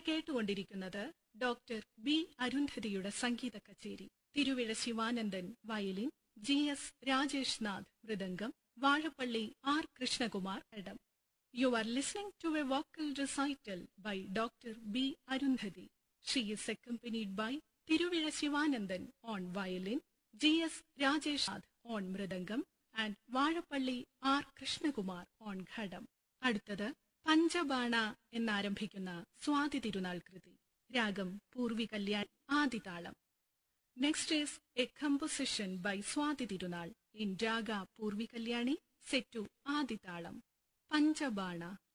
കേട്ടുകൊണ്ടിരിക്കുന്നത് doctor B അരുന്ധതിയുടെ സംഗീത കച്ചേരി Thiruvizha Sivanandan violin G S Rajesh Nath mridangam Vazhappally R Krishnakumar ഇടം you are listening to a vocal recital by doctor B Arundhati she is accompanied by Thiruvizha Sivanandan on violin G S Rajesh Nath on mridangam and Vazhappally R Krishnakumar on ghatam അടുത്തത് പഞ്ചബാണ എന്നാരംഭിക്കുന്ന സ്വാതി തിരുനാൾ കൃതി രാഗം പൂർവി കല്യാൺ ആദിതാളം next is a composition by Swathi Thirunal in raga Poorvi Kalyani set ആദിതാളം പഞ്ചബാണ